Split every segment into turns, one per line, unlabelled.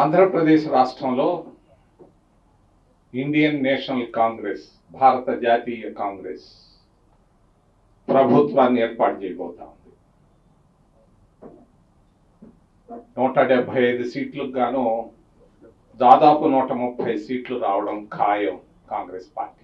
ఆంధ్రప్రదేశ్ రాష్ట్రంలో Indian national Congress భారత జాతీయ కాంగ్రెస్ ప్రభుత్వాన్ని ఏర్పాటు చేయబోతా ఉంది నూట డెబ్బై ఐదు సీట్లకు గాను దాదాపు నూట ముప్పై సీట్లు రావడం ఖాయం కాంగ్రెస్ పార్టీకి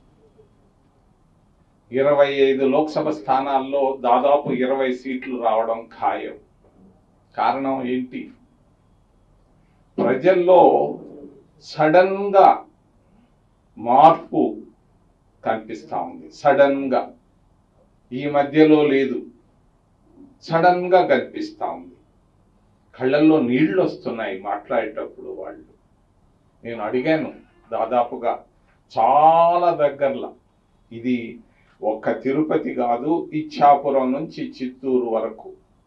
ఇరవై ఐదు లోక్సభ స్థానాల్లో దాదాపు ఇరవై సీట్లు రావడం ఖాయం కారణం ఏంటి ప్రజల్లో సడన్ గా మార్పు కనిపిస్తా ఉంది సడన్ గా ఈ మధ్యలో లేదు సడన్ గా కనిపిస్తా ఉంది కళ్ళల్లో నీళ్లు వస్తున్నాయి మాట్లాడేటప్పుడు వాళ్ళు నేను అడిగాను దాదాపుగా చాలా దగ్గరలో ఇది ఒక్క తిరుపతి కాదు ఇచ్చాపురం నుంచి చిత్తూరు వరకు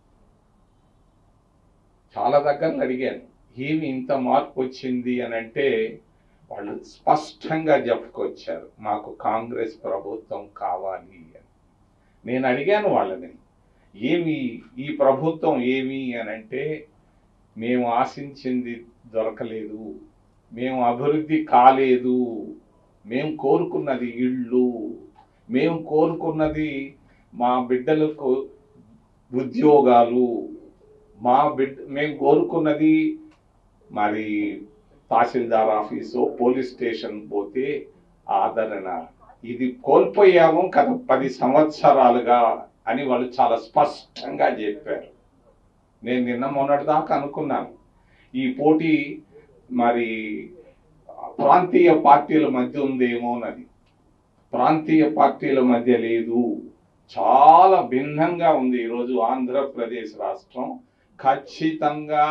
చాలా దగ్గరలో అడిగాను ఏమి ఇంత మార్పు వచ్చింది అని అంటే వాళ్ళు స్పష్టంగా చెప్పుకొచ్చారు మాకు కాంగ్రెస్ ప్రభుత్వం కావాలి అని నేను అడిగాను వాళ్ళని ఏమి ఈ ప్రభుత్వం ఏమి అని అంటే మేము ఆశించింది దొరకలేదు మేము అభివృద్ధి కాలేదు మేము కోరుకున్నది ఇళ్ళు మేము కోరుకున్నది మా బిడ్డలకు ఉద్యోగాలు మా బిడ్డ మేము కోరుకున్నది మరి తహసీల్దార్ ఆఫీసు పోలీస్ స్టేషన్ పోతే ఆదరణ ఇది కోల్పోయాము గత పది సంవత్సరాలుగా అని వాళ్ళు చాలా స్పష్టంగా చెప్పారు నేను నిన్న మొన్నటి దాకా అనుకున్నాను ఈ పోటీ మరి ప్రాంతీయ పార్టీల మధ్య ఉందేమోనని ప్రాంతీయ పార్టీల మధ్య లేదు చాలా భిన్నంగా ఉంది ఈరోజు ఆంధ్రప్రదేశ్ రాష్ట్రం ఖచ్చితంగా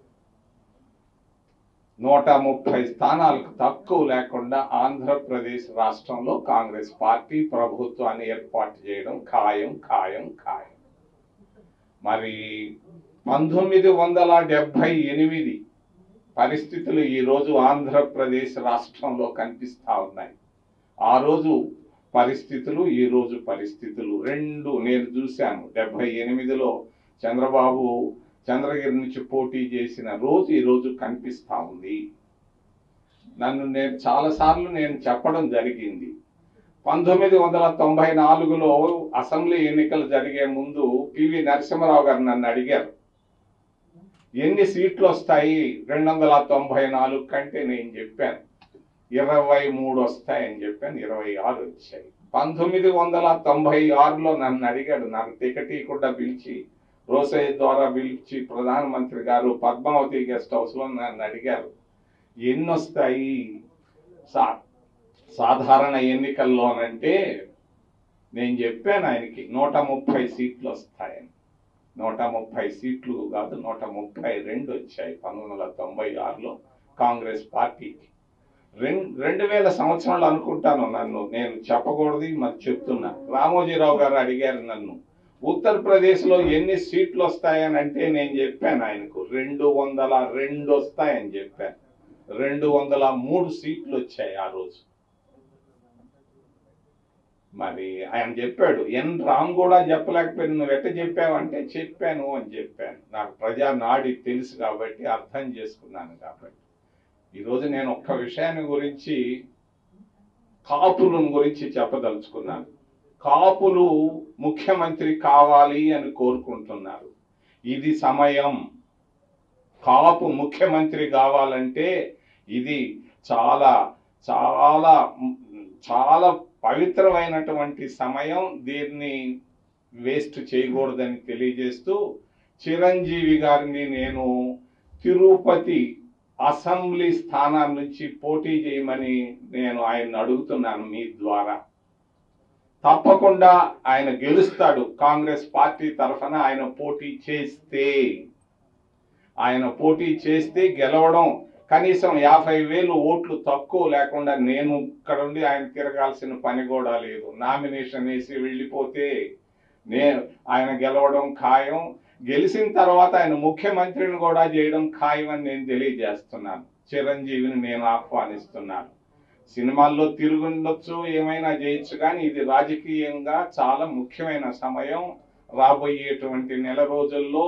నూట ముప్పై స్థానాలకు తక్కువ లేకుండా ఆంధ్రప్రదేశ్ రాష్ట్రంలో కాంగ్రెస్ పార్టీ ప్రభుత్వాన్ని ఏర్పాటు చేయడం ఖాయం ఖాయం ఖాయం మరి పంతొమ్మిది వందల డెబ్బై ఎనిమిది పరిస్థితులు ఈరోజు ఆంధ్రప్రదేశ్ రాష్ట్రంలో కనిపిస్తా ఉన్నాయి ఆ రోజు పరిస్థితులు ఈ రోజు పరిస్థితులు రెండు నేను చూశాను డెబ్బై ఎనిమిదిలో చంద్రబాబు చంద్రగిరి నుంచి పోటీ చేసిన రోజు ఈ రోజు కనిపిస్తా ఉంది నన్ను నేను చాలాసార్లు నేను చెప్పడం జరిగింది పంతొమ్మిది వందల తొంభై నాలుగులో అసెంబ్లీ ఎన్నికలు జరిగే ముందు పివి నరసింహరావు గారు నన్ను అడిగారు ఎన్ని సీట్లు వస్తాయి రెండు వందల తొంభై నాలుగు కంటే నేను చెప్పాను ఇరవై మూడు వస్తాయని చెప్పాను ఇరవై ఆరు వచ్చాయి పంతొమ్మిది వందల తొంభై ఆరులో నన్ను అడిగాడు నాకు టికెట్ కూడా పిలిచి రోసయ్య ద్వారా పిలిచి ప్రధానమంత్రి గారు పద్మావతి గెస్ట్ హౌస్ లో నన్ను అడిగారు ఎన్ని వస్తాయి సా సాధారణ ఎన్నికల్లోనంటే నేను చెప్పాను ఆయనకి నూట ముప్పై సీట్లు వస్తాయని నూట ముప్పై సీట్లు కాదు నూట ముప్పై రెండు వచ్చాయి పంతొమ్మిది వందల తొంభై ఆరులో కాంగ్రెస్ పార్టీకి రెండు రెండు వేల సంవత్సరాలు అనుకుంటాను నన్ను నేను చెప్పకూడదు మరి చెప్తున్నా రామోజీరావు గారు అడిగారు నన్ను ఉత్తరప్రదేశ్ లో ఎన్ని సీట్లు వస్తాయని అంటే నేను చెప్పాను ఆయనకు రెండు వందల రెండు వస్తాయని చెప్పాను రెండు వందల మూడు సీట్లు వచ్చాయి ఆ రోజు మరి ఆయన చెప్పాడు ఎన్ రామ్ కూడా చెప్పలేకపోయింది నువ్వు ఎట్ట చెప్పావంటే చెప్పాను అని చెప్పాను నాకు ప్రజా నాడి తెలుసు కాబట్టి అర్థం చేసుకున్నాను కాబట్టి ఈరోజు నేను ఒక్క విషయాన్ని గురించి కాపుల గురించి చెప్పదలుచుకున్నాను కాపులు ముఖ్యమంత్రి కావాలి అని కోరుకుంటున్నారు ఇది సమయం కాపు ముఖ్యమంత్రి కావాలంటే ఇది చాలా చాలా చాలా పవిత్రమైనటువంటి సమయం దీన్ని వేస్ట్ చేయకూడదని తెలియజేస్తూ చిరంజీవి గారిని నేను తిరుపతి అసెంబ్లీ స్థానం నుంచి పోటీ చేయమని నేను ఆయన అడుగుతున్నాను మీ ద్వారా తప్పకుండా ఆయన గెలుస్తాడు కాంగ్రెస్ పార్టీ తరఫున ఆయన పోటీ చేస్తే ఆయన పోటీ చేస్తే గెలవడం కనీసం యాభై వేలు ఓట్లు తక్కువ లేకుండా నేను ఇక్కడ ఉండి ఆయన తిరగాల్సిన పని కూడా లేదు నామినేషన్ వేసి వెళ్ళిపోతే నేను ఆయన గెలవడం ఖాయం గెలిచిన తర్వాత ఆయన ముఖ్యమంత్రిని కూడా చేయడం ఖాయం అని నేను తెలియజేస్తున్నాను చిరంజీవిని నేను ఆహ్వానిస్తున్నాను సినిమాల్లో తిరుగుండొచ్చు ఏమైనా చేయొచ్చు కానీ ఇది రాజకీయంగా చాలా ముఖ్యమైన సమయం రాబోయేటువంటి నెల రోజుల్లో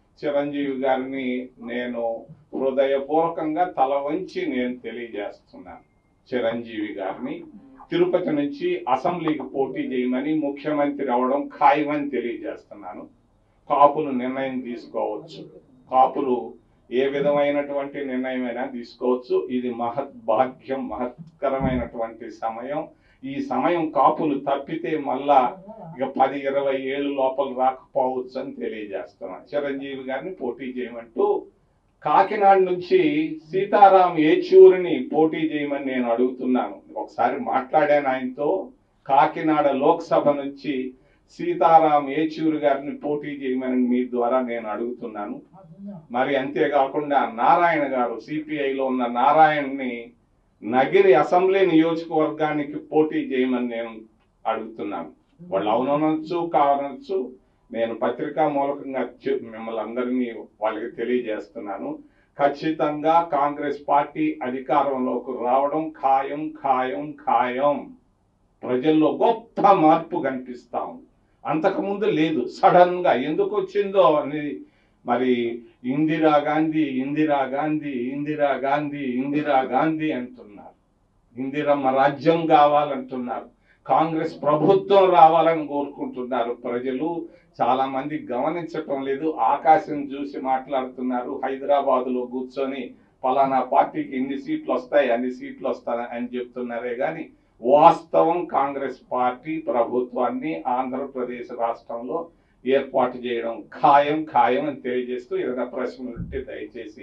చిరంజీవి గారిని నేను హృదయపూర్వకంగా తల వంచి నేను తెలియజేస్తున్నాను చిరంజీవి గారిని తిరుపతి నుంచి అసెంబ్లీకి పోటీ చేయమని ముఖ్యమంత్రి అవడం ఖాయమని తెలియజేస్తున్నాను కాపులు నిర్ణయం తీసుకోవచ్చు కాపులు ఏ విధమైనటువంటి నిర్ణయమైనా తీసుకోవచ్చు ఇది మహత్ భాగ్యం మహత్కరమైనటువంటి సమయం ఈ సమయం కాపులు తప్పితే మళ్ళా ఇక పది ఇరవై ఏళ్ళు లోపల రాకపోవచ్చు అని తెలియజేస్తున్నాను చిరంజీవి గారిని పోటీ చేయమంటూ కాకినాడ నుంచి సీతారాం ఏచూరిని పోటీ చేయమని నేను అడుగుతున్నాను ఒకసారి మాట్లాడాను ఆయనతో కాకినాడ లోక్సభ నుంచి సీతారాం ఏచూరి గారిని పోటీ చేయమని మీ ద్వారా నేను అడుగుతున్నాను మరి అంతేకాకుండా నారాయణ గారు సిపిఐలో ఉన్న నారాయణని నగిరి అసెంబ్లీ నియోజకవర్గానికి పోటీ చేయమని నేను అడుగుతున్నాను వాళ్ళు అవుననొచ్చు కావనొచ్చు నేను పత్రికా మూలకంగా చె- మిమ్మల్ని అందరినీ వాళ్ళకి తెలియజేస్తున్నాను ఖచ్చితంగా కాంగ్రెస్ పార్టీ అధికారంలోకి రావడం ఖాయం ఖాయం ఖాయం ప్రజల్లో గొప్ప మార్పు కనిపిస్తా ఉంది అంతకుముందు లేదు సడన్ గా ఎందుకు వచ్చిందో అనేది మరి ఇందిరా గాంధీ ఇందిరా గాంధీ ఇందిరా గాంధీ ఇందిరా గాంధీ అంటున్నారు ఇందిరమ్మ రాజ్యం కావాలంటున్నారు కాంగ్రెస్ ప్రభుత్వం రావాలని కోరుకుంటున్నారు ప్రజలు చాలా మంది గమనించటం లేదు ఆకాశం చూసి మాట్లాడుతున్నారు హైదరాబాద్ లో కూర్చొని ఫలానా పార్టీకి ఇన్ని సీట్లు వస్తాయి అన్ని సీట్లు వస్తాయి అని చెప్తున్నారే గాని వాస్తవం కాంగ్రెస్ పార్టీ ప్రభుత్వాన్ని ఆంధ్రప్రదేశ్ రాష్ట్రంలో ఏర్పాటు చేయడం ఖాయం ఖాయం అని తెలియజేస్తూ ఏదైనా ప్రశ్నలు ఉంటే దయచేసి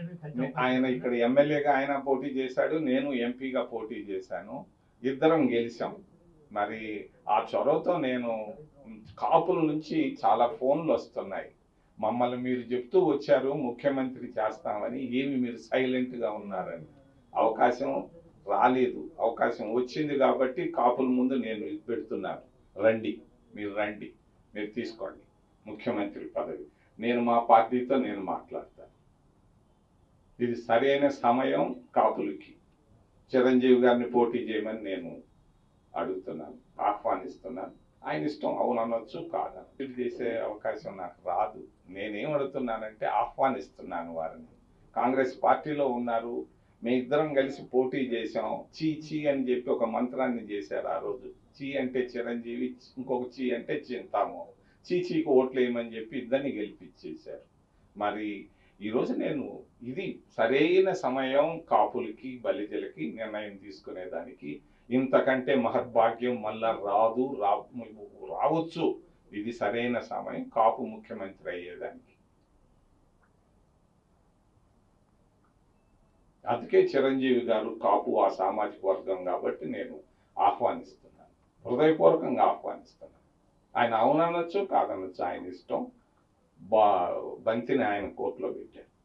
ఆయన ఇక్కడ ఎమ్మెల్యేగా ఆయన పోటీ చేశాడు నేను ఎంపీగా పోటీ చేశాను ఇద్దరం గెలిచాం మరి ఆ చొరవతో నేను కాపుల నుంచి చాలా ఫోన్లు వస్తున్నాయి మమ్మల్ని మీరు చెప్తూ వచ్చారు ముఖ్యమంత్రి చేస్తామని ఏమి మీరు సైలెంట్ గా ఉన్నారని అవకాశం రాలేదు అవకాశం వచ్చింది కాబట్టి కాపుల ముందు నేను పెడుతున్నాను రండి మీరు రండి మీరు తీసుకోండి ముఖ్యమంత్రి పదవి నేను మా పార్టీతో నేను మాట్లాడతాను ఇది సరైన సమయం కాపులకి చిరంజీవి గారిని పోటీ చేయమని నేను అడుగుతున్నాను ఆహ్వానిస్తున్నాను ఆయన ఇష్టం అవుననొచ్చు కాదనొచ్చు ఇది చేసే అవకాశం నాకు రాదు నేనేం అడుగుతున్నానంటే ఆహ్వానిస్తున్నాను వారిని కాంగ్రెస్ పార్టీలో ఉన్నారు మీ ఇద్దరం కలిసి పోటీ చేశాం చీ చీ అని చెప్పి ఒక మంత్రాన్ని చేశారు ఆ రోజు చీ అంటే చిరంజీవి ఇంకొక చీ అంటే చింతాము చీ చీకి ఓట్లు వేయమని చెప్పి ఇద్దరిని గెలిపించేశారు మరి ఈరోజు నేను ఇది సరైన సమయం కాపులకి బలిజలకి నిర్ణయం తీసుకునేదానికి ఇంతకంటే మహద్భాగ్యం మళ్ళా రాదు రా రావచ్చు ఇది సరైన సమయం కాపు ముఖ్యమంత్రి అయ్యేదానికి అందుకే చిరంజీవి గారు కాపు ఆ సామాజిక వర్గం కాబట్టి నేను ఆహ్వానిస్తున్నాను హృదయపూర్వకంగా ఆహ్వానిస్తున్నాను ఆయన అవుననొచ్చు కాదనొచ్చు ఆయన ఇష్టం బా బంతిని ఆయన కోర్టులో పెట్టారు